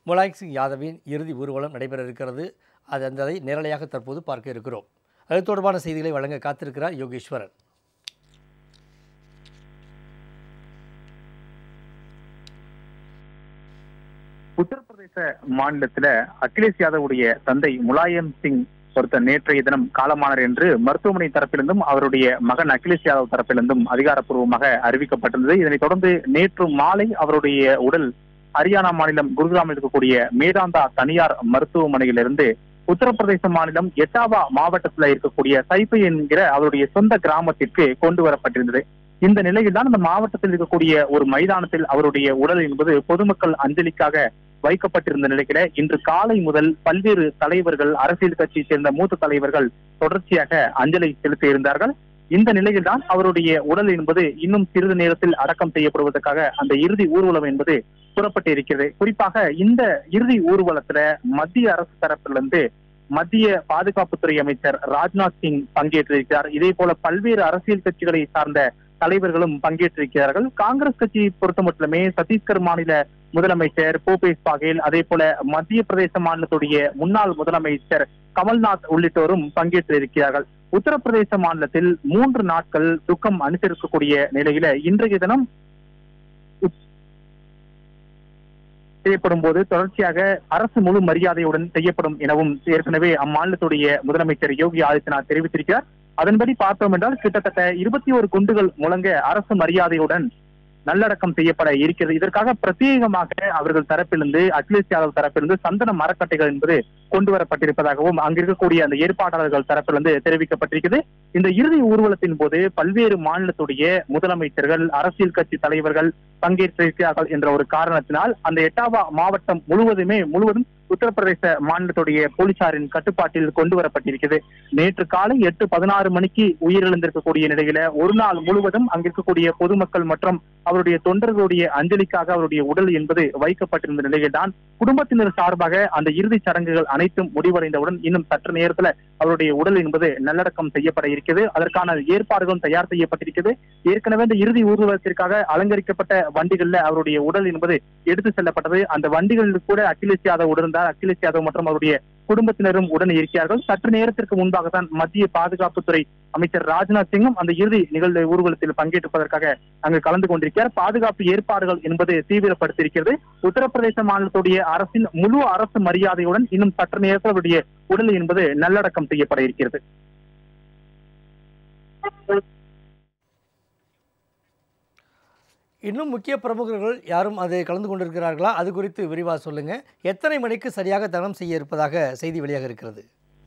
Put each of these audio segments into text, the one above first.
முலாயம் சிங் யாதவின் இறுதி ஊர்வலம் நடைபெற இருக்கிறது அது அதை நேரலையாக தற்போது பார்க்க இருக்கிறோம் அது தொடர்பான செய்திகளை வழங்க காத்திருக்கிறார் யோகேஸ்வரன் உத்தரப்பிரதேச மாநிலத்துல அகிலேஷ் யாதவுடைய தந்தை முலாயம் சிங் பொறுத்த நேற்றைய தினம் காலமானார் என்று மருத்துவமனை தரப்பிலிருந்தும் அவருடைய மகன் அகிலேஷ் யாதவ் தரப்பிலிருந்தும் அதிகாரப்பூர்வமாக அறிவிக்கப்பட்டிருந்தது இதனைத் தொடர்ந்து நேற்று மாலை அவருடைய உடல் ஹரியானா மாநிலம் குருகிராமில் இருக்கக்கூடிய மேதாந்தா தனியார் மருத்துவமனையிலிருந்து உத்தரப்பிரதேச மாநிலம் எட்டாவா மாவட்டத்தில் இருக்கக்கூடிய சைபை என்கிற அவருடைய சொந்த கிராமத்திற்கு கொண்டு வரப்பட்டிருந்தது இந்த நிலையில் தான் அந்த மாவட்டத்தில் இருக்கக்கூடிய ஒரு மைதானத்தில் அவருடைய உடல் என்பது பொதுமக்கள் அஞ்சலிக்காக வைக்கப்பட்டிருந்த நிலையில இன்று காலை முதல் பல்வேறு தலைவர்கள் அரசியல் கட்சியை சேர்ந்த மூத்த தலைவர்கள் தொடர்ச்சியாக அஞ்சலி செலுத்தி இருந்தார்கள் இந்த நிலையில் தான் அவருடைய உடல் என்பது இன்னும் சிறிது நேரத்தில் அடக்கம் செய்யப்படுவதற்காக அந்த இறுதி ஊர்வலம் என்பது புறப்பட்டு இருக்கிறது குறிப்பாக இந்த இறுதி ஊர்வலத்துல மத்திய அரசு தரப்பிலிருந்து மத்திய பாதுகாப்புத்துறை அமைச்சர் ராஜ்நாத் சிங் பங்கேற்றிருக்கிறார் இதே போல பல்வேறு அரசியல் கட்சிகளை சார்ந்த தலைவர்களும் பங்கேற்றிருக்கிறார்கள் காங்கிரஸ் கட்சியை பொறுத்த மட்டுமே சத்தீஸ்கர் மாநில முதலமைச்சர் பூபேஷ் பாகேல் அதே போல மத்திய பிரதேச மாநிலத்துடைய முன்னாள் முதலமைச்சர் கமல்நாத் உள்ளிட்டோரும் பங்கேற்றிருக்கிறார்கள் உத்தரப்பிரதேச மாநிலத்தில் மூன்று நாட்கள் துக்கம் அனுசரிக்கக்கூடிய நிலையில இன்றைய தினம் செய்யப்படும் போது தொடர்ச்சியாக அரசு முழு மரியாதையுடன் செய்யப்படும் எனவும் ஏற்கனவே அம்மாநிலத்துடைய முதலமைச்சர் யோகி ஆதித்யநாத் தெரிவித்திருக்கிறார் அதன்படி பார்த்தோம் என்றால் கிட்டத்தட்ட இருபத்தி ஒரு குண்டுகள் முழங்க அரசு மரியாதையுடன் நல்லடக்கம் செய்யப்பட இருக்கிறது இதற்காக பிரத்யேகமாக அவர்கள் தரப்பிலிருந்து அகிலேஷ் யாதவ் தரப்பிலிருந்து சந்தன மரக்கட்டைகள் என்பது கொண்டு வரப்பட்டிருப்பதாகவும் அங்க இருக்கக்கூடிய அந்த ஏற்பாட்டாளர்கள் தரப்பிலிருந்து தெரிவிக்கப்பட்டிருக்கிறது இந்த இறுதி ஊர்வலத்தின் போது பல்வேறு மாநிலத்துடைய முதலமைச்சர்கள் அரசியல் கட்சி தலைவர்கள் பங்கேற்றிருக்கிறார்கள் என்ற ஒரு காரணத்தினால் அந்த எட்டாவா மாவட்டம் முழுவதுமே முழுவதும் உத்தரப்பிரதேச மாநிலத்துடைய போலீசாரின் கட்டுப்பாட்டில் கொண்டு வரப்பட்டிருக்கிறது நேற்று காலை எட்டு பதினாறு மணிக்கு உயிரிழந்திருக்கக்கூடிய நிலையில ஒரு நாள் முழுவதும் அங்கிருக்கக்கூடிய பொதுமக்கள் மற்றும் அவருடைய தொண்டர்களுடைய அஞ்சலிக்காக அவருடைய உடல் என்பது வைக்கப்பட்டிருந்த நிலையில்தான் குடும்பத்தினர் சார்பாக அந்த இறுதிச் சடங்குகள் அனைத்தும் முடிவடைந்தவுடன் இன்னும் சற்று நேரத்துல அவருடைய உடல் என்பது நல்லடக்கம் செய்யப்பட இருக்கிறது அதற்கான ஏற்பாடுகளும் தயார் செய்யப்பட்டிருக்கிறது ஏற்கனவே இந்த இறுதி ஊர்வலத்திற்காக அலங்கரிக்கப்பட்ட வண்டிகள்ல அவருடைய உடல் என்பது எடுத்து செல்லப்பட்டது அந்த வண்டிகளில் கூட அகிலேஷ் யாதவ் உடனிருந்தார் அகிலேஷ் யாதவ் மற்றும் அவருடைய குடும்பத்தினரும் உடன் இருக்கிறார்கள் சற்று நேரத்திற்கு முன்பாகத்தான் மத்திய பாதுகாப்புத்துறை அமைச்சர் ராஜ்நாத் சிங்கும் அந்த இறுதி நிகழ்வு ஊர்வலத்தில் பங்கேற்பதற்காக அங்கு கலந்து கொண்டிருக்கிறார் பாதுகாப்பு ஏற்பாடுகள் என்பது தீவிரப்படுத்தியிருக்கிறது உத்தரப்பிரதேச மாநிலத்துடைய அரசின் முழு அரசு மரியாதையுடன் இன்னும் சற்று நேரத்தில் அவருடைய உடல் என்பது நல்லடக்கம் செய்யப்பட இருக்கிறது இன்னும் முக்கிய பிரமுகர்கள் யாரும் அது கலந்து கொண்டிருக்கிறார்களா அது குறித்து விரிவாக சொல்லுங்க எத்தனை மணிக்கு சரியாக தகனம் செய்ய இருப்பதாக செய்தி வெளியாக இருக்கிறது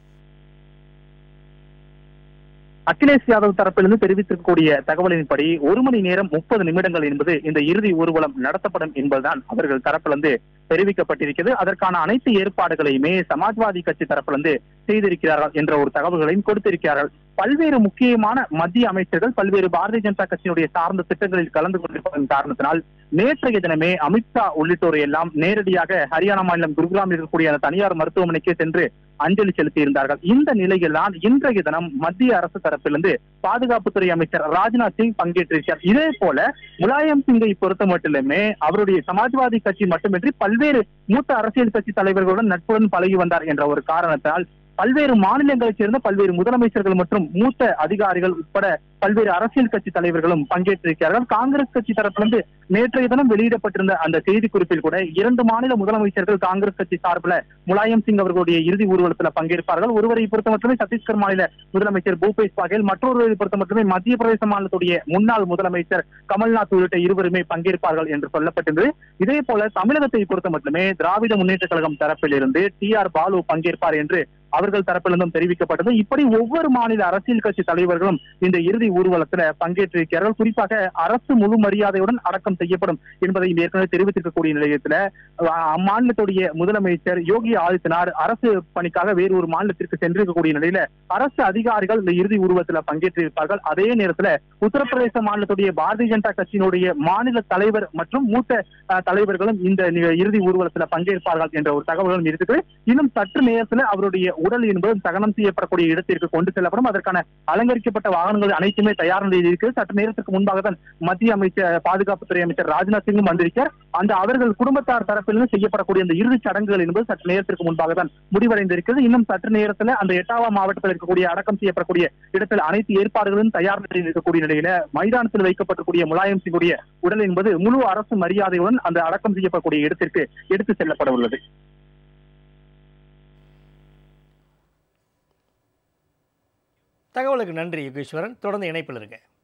அகிலேஷ் யாதவ் தரப்பிலிருந்து தெரிவித்திருக்கக்கூடிய தகவலின்படி ஒரு மணி நேரம் முப்பது நிமிடங்கள் என்பது இந்த இறுதி ஊர்வலம் நடத்தப்படும் என்பதுதான் அவர்கள் தரப்பிலிருந்து தெரிவிக்கப்பட்டிருக்கிறது அதற்கான அனைத்து ஏற்பாடுகளையுமே சமாஜ்வாதி கட்சி தரப்பிலிருந்து செய்திருக்கிறார்கள் என்ற ஒரு தகவல்களையும் கொடுத்திருக்கிறார்கள் பல்வேறு முக்கியமான மத்திய அமைச்சர்கள் பல்வேறு பாரதிய ஜனதா கட்சியினுடைய சார்ந்த திட்டங்களில் கலந்து கொண்டிருப்பதன் காரணத்தினால் நேற்றைய தினமே அமித்ஷா உள்ளிட்டோரை எல்லாம் நேரடியாக ஹரியானா மாநிலம் குருகிராமில் இருக்கக்கூடிய அந்த தனியார் மருத்துவமனைக்கு சென்று அஞ்சலி செலுத்தியிருந்தார்கள் இந்த நிலையில் தான் இன்றைய தினம் மத்திய அரசு தரப்பிலிருந்து பாதுகாப்புத்துறை அமைச்சர் ராஜ்நாத் சிங் பங்கேற்றிருக்கிறார் இதே போல முலாயம் சிங்கை பொறுத்த மட்டுமே அவருடைய சமாஜ்வாதி கட்சி மட்டுமின்றி பல்வேறு மூத்த அரசியல் கட்சி தலைவர்களுடன் நட்புடன் பழகி வந்தார் என்ற ஒரு காரணத்தால் பல்வேறு மாநிலங்களைச் சேர்ந்த பல்வேறு முதலமைச்சர்கள் மற்றும் மூத்த அதிகாரிகள் உட்பட பல்வேறு அரசியல் கட்சி தலைவர்களும் பங்கேற்றிருக்கிறார்கள் காங்கிரஸ் கட்சி தரப்பிலிருந்து நேற்றைய தினம் வெளியிடப்பட்டிருந்த அந்த செய்தி குறிப்பில் கூட இரண்டு மாநில முதலமைச்சர்கள் காங்கிரஸ் கட்சி சார்பில் முலாயம் சிங் அவர்களுடைய இறுதி ஊர்வலத்தில் பங்கேற்பார்கள் ஒருவரை பொறுத்த மட்டுமே சத்தீஸ்கர் மாநில முதலமைச்சர் பூபேஷ் பாகேல் மற்றொருவரை பொறுத்த மட்டுமே மத்திய பிரதேச மாநிலத்துடைய முன்னாள் முதலமைச்சர் கமல்நாத் உள்ளிட்ட இருவருமே பங்கேற்பார்கள் என்று சொல்லப்பட்டிருந்தது இதே போல தமிழகத்தை பொறுத்த மட்டுமே திராவிட முன்னேற்ற கழகம் தரப்பிலிருந்து டி ஆர் பாலு பங்கேற்பார் என்று அவர்கள் தரப்பிலிருந்தும் தெரிவிக்கப்பட்டது இப்படி ஒவ்வொரு மாநில அரசியல் கட்சி தலைவர்களும் இந்த இறுதி ஊர்வலத்துல பங்கேற்றிருக்கிறார்கள் குறிப்பாக அரசு முழு மரியாதையுடன் அடக்கம் செய்யப்படும் என்பதை ஏற்கனவே தெரிவித்திருக்கக்கூடிய நிலையத்துல அம்மாநிலத்துடைய முதலமைச்சர் யோகி ஆதித்யநாத் அரசு பணிக்காக வேறு ஒரு மாநிலத்திற்கு சென்றிருக்கக்கூடிய நிலையில அரசு அதிகாரிகள் இந்த இறுதி ஊர்வலத்துல பங்கேற்றிருப்பார்கள் அதே நேரத்துல உத்தரப்பிரதேச மாநிலத்துடைய பாரதிய ஜனதா கட்சியினுடைய மாநில தலைவர் மற்றும் மூத்த தலைவர்களும் இந்த இறுதி ஊர்வலத்துல பங்கேற்பார்கள் என்ற ஒரு தகவல்களும் இருக்குது இன்னும் சற்று நேரத்துல அவருடைய உடல் என்பது தகனம் செய்யப்படக்கூடிய இடத்திற்கு கொண்டு செல்லப்படும் அதற்கான அலங்கரிக்கப்பட்ட வாகனங்கள் அனைத்துமே தயார் நிலையில் இருக்கு சற்று நேரத்துக்கு முன்பாக தான் மத்திய அமைச்சர் பாதுகாப்புத்துறை அமைச்சர் ராஜ்நாத் சிங்கும் வந்திருக்கார் அந்த அவர்கள் குடும்பத்தார் தரப்பிலிருந்து செய்யப்படக்கூடிய அந்த இறுதிச் சடங்குகள் என்பது சற்று நேரத்திற்கு முன்பாக தான் முடிவடைந்திருக்கிறது இன்னும் சற்று நேரத்துல அந்த எட்டாவா மாவட்டத்தில் இருக்கக்கூடிய அடக்கம் செய்யப்படக்கூடிய இடத்தில் அனைத்து ஏற்பாடுகளும் தயார் நிலையில் இருக்கக்கூடிய நிலையில மைதானத்தில் வைக்கப்பட்டிருக்கூடிய முலாயம் சிங்குடைய உடல் என்பது முழு அரசு மரியாதையுடன் அந்த அடக்கம் செய்யப்படக்கூடிய இடத்திற்கு எடுத்து செல்லப்பட உள்ளது தகவலுக்கு நன்றி யுகேஸ்வரன் தொடர்ந்து இணைப்பில் இருங்க